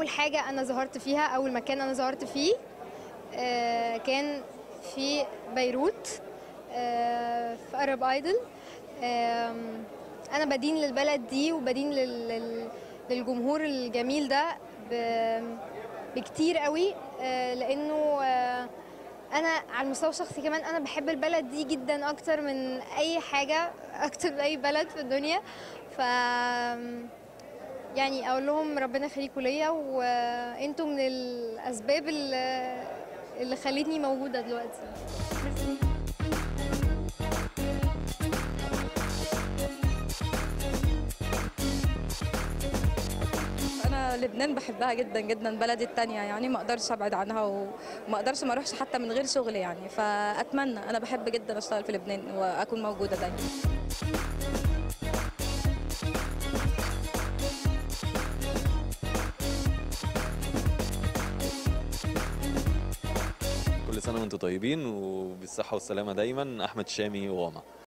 اول حاجه انا ظهرت فيها اول مكان انا ظهرت فيه آه، كان في بيروت آه، في ارب ايدل آم، انا بدين للبلد دي وبدين لل- لل- للجمهور الجميل ده ب- بكتير قوي آه، لانه آه، انا على المستوى الشخصي كمان انا بحب البلد دي جدا اكتر من اي حاجه اكتر من اي بلد في الدنيا ف يعني اقول لهم ربنا يخليكم ليا وانتوا من الاسباب اللي اللي خلتني موجوده دلوقتي انا لبنان بحبها جدا جدا بلدي التانية يعني ما اقدرش ابعد عنها وما اقدرش ما اروحش حتى من غير شغل يعني فاتمنى انا بحب جدا اشتغل في لبنان واكون موجوده دايما كل سنة وانتم طيبين وبالصحة والسلامة دايما أحمد شامي وواما